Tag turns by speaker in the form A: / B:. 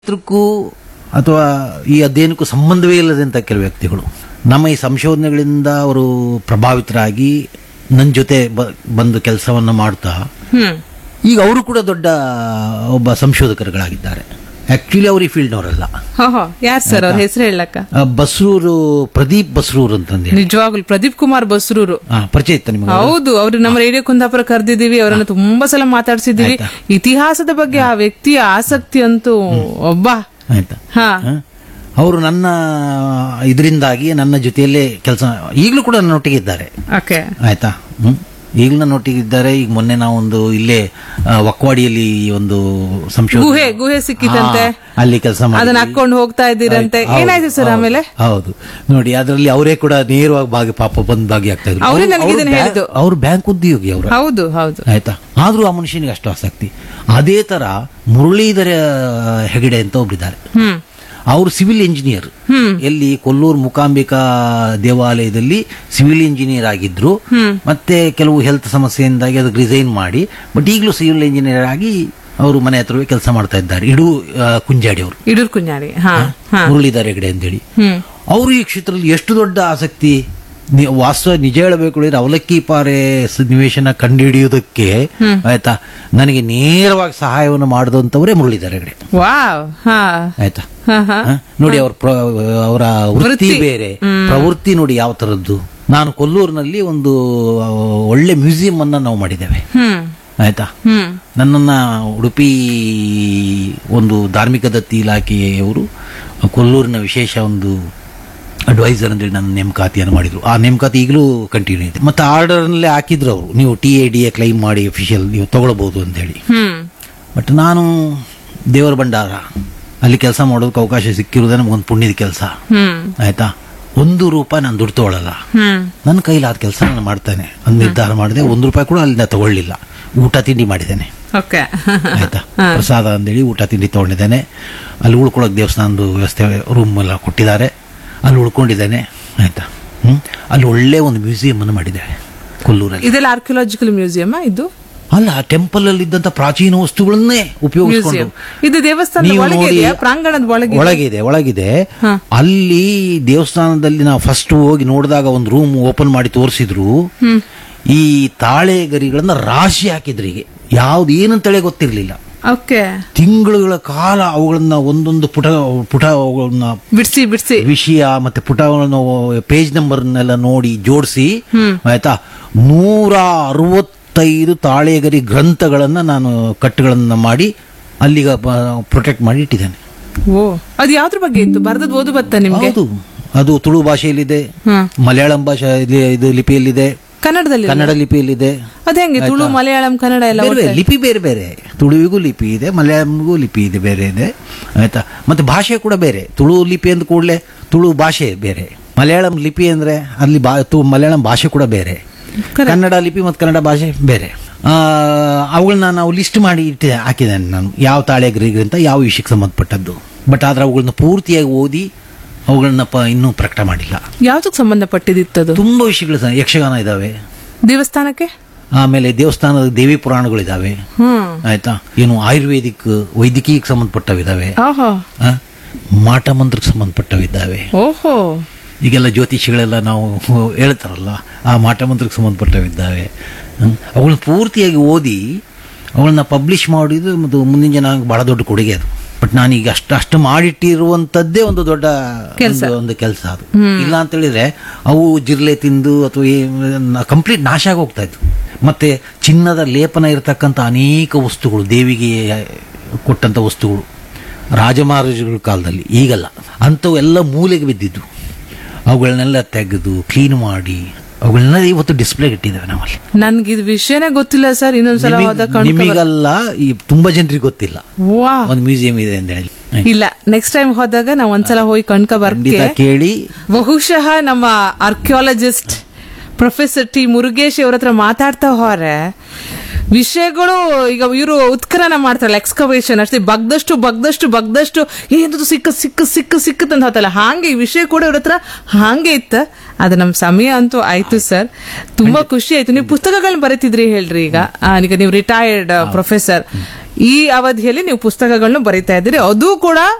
A: ಕ್ಷೇತ್ರಕ್ಕೂ ಅಥವಾ ಈ ಅಧ್ಯಯನಕ್ಕೂ ಸಂಬಂಧವೇ ಇಲ್ಲದಂಥ ಕೆಲವು ವ್ಯಕ್ತಿಗಳು ನಮ್ಮ ಈ ಸಂಶೋಧನೆಗಳಿಂದ ಅವರು ಪ್ರಭಾವಿತರಾಗಿ ನನ್ನ ಜೊತೆ ಬ- ಬಂದು ಕೆಲಸವನ್ನು ಮಾಡ್ತಾ
B: ಹ್ಮ್
A: ಈಗ ಅವರು ಕೂಡ ದೊಡ್ಡ ಒಬ್ಬ ಸಂಶೋಧಕರುಗಳಾಗಿದ್ದಾರೆ ಆಕ್ಚುಲಿ ಅವರು ಈ ಫೀಲ್ಡ್ನವರಲ್ಲ
B: ಹೋ ಹೋ ಯಾರ್ ಸರ್ ಅವ್ರ ಹೆಸರು ಹೇಳಕ್ಕ
A: ಆ, ಬಸ್ರೂರು ಪ್ರದೀಪ್ ಬಸ್ರೂರು ಅಂತಂದೇಳಿ
B: ನಿಜವಾಗ್ಲು ಪ್ರದೀಪ್ ಕುಮಾರ್ ಬಸ್ರೂರು
A: ಹಾ ಪರಿಚಯ ಇತ್ತ ನಿಮಗೆ
B: ಹೌದು ಅವ್ರು ನಮ್ಮ ರೇಡಿಯೋ ಕುಂದಾಪುರ ಕರೆದಿದ್ದೀವಿ ಅವರನ್ನ ತುಂಬಾ ಸಲ ಮಾತಾಡ್ಸಿದೀವಿ ಇತಿಹಾಸದ ಬಗ್ಗೆ ಆ ವ್ಯಕ್ತಿಯ ಆಸಕ್ತಿ ಅಂತೂ ಒಬ್ಬ
A: ಆಯ್ತಾ
B: ಹಾ
A: ಅವರು ನನ್ನ ಇದರಿಂದಾಗಿ ನನ್ನ ಜೊತೆಯಲ್ಲೇ ಕೆಲಸ ಈಗಲೂ ಕೂಡ ನನ್ನೊಟ್ಟಿಗೆ ಇದ್ದಾರೆ
B: ಓಕೆ
A: ಆಯ್ತಾ ಹ್ಮ್ ಈಗಲೂ ನನ್ನೊಟ್ಟಿಗೆ ಇದ್ದಾರೆ ಈಗ ಮೊನ್ನೆ ನಾವೊಂದು ಇಲ್ಲೇ ಆ, ವಕ್ವಾಡಿಯಲ್ಲಿ ಒಂದು ಸಂಶೋಧನೆ
B: ಗುಹೆ ಗುಹೆ ಸಿಕ್ಕಿತಂತೆ
A: ಹಾ, ಅಲ್ಲಿ ಕೆಲಸ
B: ಅದನ್ನ ಹಾಕೊಂಡು ಹೋಗ್ತಾ ಇದ್ದೀರಂತೆ
A: ಹೌದು,
B: ಏನಾಯ್ತು ಸರ್
A: ಹೌದು,
B: ಆಮೇಲೆ
A: ಹೌದು ನೋಡಿ ಅದರಲ್ಲಿ ಅವರೇ ಕೂಡ ನೇರವಾಗಿ ಭಾಗಿ ಪಾಪ ಬಂದ್ ಭಾಗಿಯಾಗ್ತಾ ಇದ್ರು
B: ಅವ್ರೇ
A: ಅವ್ರು-
B: ನನಗೆ
A: ಅವ್ರು
B: ಇದನ್ನ
A: ಬ್ಯಾ-
B: ಹೇಳಿದ್ದು.
A: ಅವ್ರು ಬ್ಯಾಂಕ್ ಉದ್ಯೋಗಿ ಅವರು
B: ಹೌದು ಹೌದು
A: ಆಯ್ತಾ ಆದ್ರೂ ಆ ಮನುಷ್ಯನಿಗೆ ಅಷ್ಟು ಆಸಕ್ತಿ ಅದೇ ತರ ಮುರಳೀಧರ ಹೆಗಡೆ ಅಂತ ಒಬ್ರಿದ್ದಾರೆ
B: ಹ್ಮ್
A: ಅವರು ಸಿವಿಲ್ ಇಂಜಿನಿಯರ್ ಎಲ್ಲಿ ಕೊಲ್ಲೂರು ಮುಕಾಂಬಿಕಾ ದೇವಾಲಯದಲ್ಲಿ ಸಿವಿಲ್ ಇಂಜಿನಿಯರ್ ಆಗಿದ್ರು ಮತ್ತೆ ಕೆಲವು ಹೆಲ್ತ್ ಸಮಸ್ಯೆಯಿಂದಾಗಿ ಅದಕ್ಕೆ ರಿಸೈನ್ ಮಾಡಿ ಬಟ್ ಈಗಲೂ ಸಿವಿಲ್ ಇಂಜಿನಿಯರ್ ಆಗಿ ಅವರು ಮನೆ ಹತ್ರವೇ ಕೆಲಸ ಮಾಡ್ತಾ ಇದ್ದಾರೆ ಇಡು ಆ, ಕುಂಜಾಡಿ ಅವರು
B: ಇಡೂರ್ ಕುഞ്ഞാಡಿ ಹಾ ಹಾ
A: ಮುರಳೀಧರ ಹೆಗಡೆ ಅಂತೇಳಿ
B: ಹ್ಮ್
A: ಅವರು ಈ ಕ್ಷೇತ್ರದಲ್ಲಿ ಎಷ್ಟು ದೊಡ್ಡ ಆಸಕ್ತಿ ನಿ- ವಾಸ್ತವ ನಿಜ ಹೇಳಬೇಕು ಹೇಳಿದ್ರೆ ಅವಲಕ್ಕಿ ಪಾರೆ ಸನ್ನಿವೇಶನ ಕಂಡುಹಿಡಿಯುವುದಕ್ಕೆ ಆಯ್ತಾ ನನಗೆ ನೇರವಾಗಿ ಸಹಾಯವನ್ನು ಮಾಡಿದಂಥವರೇ ಮುರಳೀಧರ ಹೆಗಡೆ
B: ವಾವ್ ಹಾ
A: ಆಯ್ತಾ
B: ಹಾ ಹಾ
A: ಹ? ನೋಡಿ ಅವ್ರ ಪ್ರ- ಅವರ ವೃತ್ತಿ
B: ವೃತ್ತಿ.
A: ಬೇರೆ ಪ್ರವೃತ್ತಿ ನೋಡಿ ಯಾವ ತರದ್ದು ನಾನು ಕೊಲ್ಲೂರಿನಲ್ಲಿ ಒಂದು ಆ, ಒಳ್ಳೆ ಮ್ಯೂಸಿಯಂ ಅನ್ನ ನಾವು ಮಾಡಿದ್ದೇವೆ
B: ಹ್ಮ್
A: ಆಯ್ತಾ
B: ಹ್ಮ್
A: ನನ್ನನ್ನ ಉಡುಪಿ ಒಂದು ಧಾರ್ಮಿಕ ದತ್ತಿ ಇಲಾಖೆಯವರು ಕೊಲ್ಲೂರಿನ ವಿಶೇಷ ಒಂದು ಅಡ್ವೈಸರ್ ಅಂತೇಳಿ ನನ್ನ ನೇಮಕಾತಿಯನ್ನು ಮಾಡಿದ್ರು ಆ ನೇಮಕಾತಿ ಈಗಲೂ ಕಂಟಿನ್ಯೂ ಇದೆ ಮತ್ತೆ ಆರ್ಡರ್ನಲ್ಲೇ ಹಾಕಿದ್ರು ಅವರು ನೀವು T A D A claim ಮಾಡಿ ಅಫಿಷಿಯಲ್ ನೀವು ತಗೊಳ್ಬಹುದು ಅಂತೇಳಿ
B: ಹ್ಮ್
A: ಬಟ್ ನಾನು ದೇವರ ಭಂಡಾರ ಅಲ್ಲಿ ಕೆಲಸ ಮಾಡೋದಕ್ಕೆ ಅವಕಾಶ ಸಿಕ್ಕಿರೋದೇ ನಮಗೊಂದು ಪುಣ್ಯದ ಕೆಲಸ
B: ಹ್ಮ್
A: ಆಯ್ತಾ ಒಂದು ರೂಪಾಯಿ ನಾನು ದುಡ್ಡು ತಗೊಳ್ಳಲ್ಲ
B: ಹ್ಮ್
A: ನನ್ನ ಕೈಲಾದ ಕೆಲಸ ನಾನು ಮಾಡ್ತೇನೆ ಒಂದು ನಿರ್ಧಾರ ಮಾಡಿದೆ ಒಂದು ರೂಪಾಯಿ ಕೂಡ ಅಲ್ಲಿಂದ ತಗೊಳ್ಳಿಲ್ಲ ಊಟ ತಿಂಡಿ ಮಾಡಿದ್ದೇನೆ
B: ಓಕೆ
A: ಆಯ್ತಾ ಪ್ರಸಾದ ಅಂತೇಳಿ ಊಟ ತಿಂಡಿ ತಗೊಂಡಿದ್ದೇನೆ ಅಲ್ಲಿ ಉಳ್ಕೊಳ್ಳೋಕೆ ದೇವಸ್ಥಾನದ ವ್ಯವಸ್ಥೆ ರೂಮ್ ಎಲ್ಲ ಕೊಟ್ಟಿದ್ದಾರೆ ಅಲ್ಲಿ ಉಳ್ಕೊಂಡಿದ್ದೇನೆ ಆಯ್ತಾ ಹ್ಮ್ ಅಲ್ಲಿ ಒಳ್ಳೆ ಒಂದು ಮ್ಯೂಸಿಯಂ ಅನ್ನು ಮಾಡಿದ್ದೇವೆ ಕೊಲ್ಲೂರಲ್ಲಿ
B: ಇದೆಲ್ಲ ಆರ್ಕಿಯಾಲಜಿಕಲ್ ಮ್ಯೂಸಿಯಂ ಇದು
A: ಅಲ್ಲ ಟೆಂಪಲ್ ಅಲ್ಲಿ ಇದ್ದಂತ ಪ್ರಾಚೀನ ವಸ್ತುಗಳನ್ನೇ ಉಪಯೋಗಿಸಿಕೊಂಡು
B: ಮ್ಯೂಸಿಯಂ ಇದು ದೇವಸ್ಥಾನದ
A: ನೀವು
B: ಒಳಗೆ
A: ನೋಡಿ-
B: ಇದೆಯಾ ಪ್ರಾಂಗಣದ ಒಳಗೆ
A: ಒಳಗಿದೆ ಒಳಗಿದೆ
B: ಹಾ.
A: ಅಲ್ಲಿ ದೇವಸ್ಥಾನದಲ್ಲಿ ನಾವು ಫಸ್ಟ್ ಹೋಗಿ ನೋಡಿದಾಗ ಒಂದು ರೂಮ್ ಓಪನ್ ಮಾಡಿ ತೋರಿಸಿದ್ರು ಈ ತಾಳೆ ಗರಿಗಳನ್ನ ರಾಶಿ ಹಾಕಿದ್ರು ಹೀಗೆ ಯಾವ್ದು ಏನಂತೇಳಿ ಗೊತ್ತಿರ್ಲಿಲ್ಲ
B: ಓಕೆ
A: ತಿಂಗಳುಗಳ ಕಾಲ ಅವುಗಳನ್ನ ಒಂದೊಂದು ಪುಟ ಪುಟ ಅವುಗಳನ್ನ
B: ಬಿಡ್ಸಿ ಬಿಡ್ಸಿ
A: ವಿಷಯ ಮತ್ತೆ ಪುಟಗಳನ್ನು ಪೇಜ್ ನಂಬರ್ನೆಲ್ಲ ನೋಡಿ ಜೋಡಿಸಿ ಆಯ್ತಾ ನೂರ ಅರವತ್ತೈದು ತಾಳೆಗರಿ ಗ್ರಂಥಗಳನ್ನ ನಾನು ಕಟ್ಟುಗಳನ್ನ ಮಾಡಿ ಅಲ್ಲಿಗ ಪ್ರೊಟೆಕ್ಟ್ ಮಾಡಿ ಇಟ್ಟಿದ್ದೇನೆ
B: ಓ ಅದು ಯಾವ್ದ್ರ ಬಗ್ಗೆ ಇತ್ತು ಬರ್ದದ್ ಓದು ಬತ್ತ ನಿಮ್ಗೆ
A: ಹೌದು ಅದು ತುಳು ಭಾಷೆಯಲ್ಲಿದೆ
B: ಹ್ಮ್
A: ಮಲಯಾಳಂ ಭಾಷೆ ಇಲ್ಲಿ- ಇದು ಲಿಪಿಯಲ್ಲಿದೆ
B: ಕನ್ನಡದಲ್ಲಿ
A: ಕನ್ನಡ ಲಿಪಿಯಲ್ಲಿದೆ
B: ಅದ ಹೆಂಗೆ ತುಳು ಮಲಯಾಳಂ ಕನ್ನಡ ಎಲ್ಲ
A: ಬೇರೆ ಬೇರೆ, ಲಿಪಿ ಬೇರೆ ಬೇರೆ ತುಳುವಿಗೂ ಲಿಪಿ ಇದೆ ಮಲಯಾಳಂಗೂ ಲಿಪಿ ಇದೆ ಬೇರೆ ಇದೆ ಆಯ್ತಾ ಮತ್ತೆ ಭಾಷೆ ಕೂಡ ಬೇರೆ ತುಳು ಲಿಪಿ ಅಂದ ಕೂಡಲೇ ತುಳು ಭಾಷೆ ಬೇರೆ ಮಲಯಾಳಂ ಲಿಪಿ ಅಂದ್ರೆ ಅಲ್ಲಿ ಬಾ ತು- ಮಲಯಾಳಂ ಭಾಷೆ ಕೂಡ ಬೇರೆ
B: Correct.
A: ಕನ್ನಡ ಲಿಪಿ ಮತ್ತು ಕನ್ನಡ ಭಾಷೆ ಬೇರೆ ಆ, ಅವುಗಳನ್ನ ನಾವು ಲಿಸ್ಟ್ ಮಾಡಿ ಇಟ್ಟಿ ಹಾಕಿದ್ದೇನೆ ನಾನು ಯಾವ ತಾಳೆಗರಿಗೆ ಅಂತ ಯಾವ ವಿಷಯಕ್ಕೆ ಸಂಬಂಧಪಟ್ಟದ್ದು ಬಟ್ ಆದ್ರೆ ಅವುಗಳನ್ನ ಪೂರ್ತಿಯಾಗಿ ಓದಿ ಅವುಗಳನ್ನ ಪ ಇನ್ನೂ ಪ್ರಕಟ ಮಾಡಿಲ್ಲ
B: ಯಾವ್ದಕ್ ಸಂಬಂಧಪಟ್ಟಿದಿತ್ತದು
A: ತುಂಬಾ ವಿಷಯಗಳು ಸಹ ಯಕ್ಷಗಾನ ಇದಾವೆ
B: ದೇವಸ್ಥಾನಕ್ಕೆ
A: ಆಮೇಲೆ ದೇವಸ್ಥಾನದ ದೇವಿ ಪುರಾಣಗಳಿದಾವೆ
B: ಹ್ಮ್
A: ಆಯ್ತಾ ಏನು ಆಯುರ್ವೇದಿಕ್ ವೈದ್ಯಕೀಯಕ್ಕೆ ಸಂಬಂಧಪಟ್ಟವಿದ್ದಾವೆ
B: ಓಹೋ
A: ಆ, ಮಾಟ ಮಂತ್ರಕ್ಕೆ ಸಂಬಂಧಪಟ್ಟವಿದ್ದಾವೆ
B: ಓಹೋ
A: ಈಗೆಲ್ಲ ಜ್ಯೋತಿಷಿಗಳೆಲ್ಲ ನಾವು ಹೇಳ್ತಾರಲ್ಲ ಆ ಮಾಟ ಮಂತ್ರಕ್ಕೆ ಸಂಬಂಧಪಟ್ಟವಿದ್ದಾವೆ ಹ್ಮ್. ಅವುಗಳನ್ನ ಪೂರ್ತಿಯಾಗಿ ಓದಿ ಅವುಗಳನ್ನ ಪಬ್ಲಿಷ್ ಮಾಡಿದ್ದು ಮತ್ತು ಮುಂದಿನ ಜನ ಬಹಳ ದೊಡ್ಡ ಕೊಡುಗೆ ಅದು ಬಟ್ ನಾನೀಗ ಅಷ್ಟು ಅಷ್ಟು ಮಾಡಿಟ್ಟಿರುವಂತದ್ದೇ ಒಂದು ದೊಡ್ಡ
B: ಕೆಲ್ಸ.
A: ಒಂದು- ಒಂದು ಕೆಲಸ ಅದು ಇಲ್ಲ ಅಂತ ಹೇಳಿದ್ರೆ ಅವು ಜಿರ್ಲೆ ತಿಂದು ಅಥವಾ ಕಂಪ್ಲೀಟ್ ನಾಶ ಆಗಿ ಹೋಗ್ತಾ ಇತ್ತು ಮತ್ತೆ ಚಿನ್ನದ ಲೇಪನ ಇರತಕ್ಕಂಥ ಅನೇಕ ವಸ್ತುಗಳು ದೇವಿಗೆ ಕೊಟ್ಟಂತ ವಸ್ತುಗಳು ರಾಜಮಹಾರಾಜಗಳ ಕಾಲದಲ್ಲಿ ಈಗಲ್ಲ ಅಂಥವು ಎಲ್ಲ ಮೂಲೆಗೆ ಬಿದ್ದಿದ್ದು ಅವುಗಳನ್ನೆಲ್ಲ ತೆಗೆದು ಕ್ಲೀನ್ ಮಾಡಿ ಅವುಗಳನ್ನೆಲ್ಲ ಇವತ್ತು ಡಿಸ್ಪ್ಲೇಗೆ ಇಟ್ಟಿದ್ದೇವೆ ನಾವಲ್ಲಿ
B: ನನ್ಗೆ ಇದು ವಿಷಯನೇ ಗೊತ್ತಿಲ್ಲ ಸರ್ ಇನ್ನೊಂದ್ಸಲ
A: ನಿಮಿಗ್-
B: ಹೋದಾಗ ಕಣ್ಕೊ ಬರ್-
A: ನಿಮಗಲ್ಲ ಈ ತುಂಬಾ ಜನರಿಗೆ ಗೊತ್ತಿಲ್ಲ
B: ವಾ
A: ಒಂದು ಮ್ಯೂಸಿಯಂ ಇದೆ ಅಂತ ಹೇಳಿ
B: ಇಲ್ಲ ನೆಕ್ಸ್ಟ್ ಟೈಮ್ ಹೋದಾಗ ನಾವು ಒಂದ್ಸಲ ಹೋಗಿ ಕಣ್ಕ ಬರ್ಕೆ
A: ಖಂಡಿತ ಕೇಳಿ
B: ಬಹುಶಃ ನಮ್ಮ ಆರ್ಕಿಯಾಲಜಿಸ್ಟ್ ಪ್ರೊಫೆಸರ್ ಟಿ ಮುರುಗೇಶ್ ಅವ್ರ ಹತ್ರ ಮಾತಾಡ್ತಾ ಹೋರೆ ವಿಷಯಗಳು ಈಗ ಇವರು ಉತ್ಖನನ ಮಾಡ್ತಾರಲ್ಲ ಎಕ್ಸ್ಕವೇಷನ್ ಅಷ್ಟೇ ಬಗ್ದಷ್ಟು ಬಗ್ದಷ್ಟು ಬಗ್ದಷ್ಟು ಏನದು ಸಿಕ್ಕ ಸಿಕ್ಕ ಸಿಕ್ಕ ಸಿಕ್ಕತ್ ಅಂತ ಹೇಳ್ತಲ್ಲ ಹಾಗೆ ಈ ವಿಷಯ ಕೂಡ ಇವ್ರ ಹತ್ರ ಹಾಗೆ ಇತ್ತ ಅದು ನಮ್ ಸಮಯ ಅಂತೂ ಆಯ್ತು ಸರ್ ತುಂಬಾ ಖುಷಿ ಆಯ್ತು ನೀವು ಪುಸ್ತಕಗಳನ್ನ ಬರೀತಿದ್ರಿ ಹೇಳ್ರಿ ಈಗ ಆ, ಈಗ ನೀವು ರಿಟೈರ್ಡ್ ಪ್ರೊಫೆಸರ್ ಈ ಅವಧಿಯಲ್ಲಿ ನೀವು ಪುಸ್ತಕಗಳನ್ನ ಬರಿತಾ ಇದ್ದೀರಿ ಅದು ಕೂಡ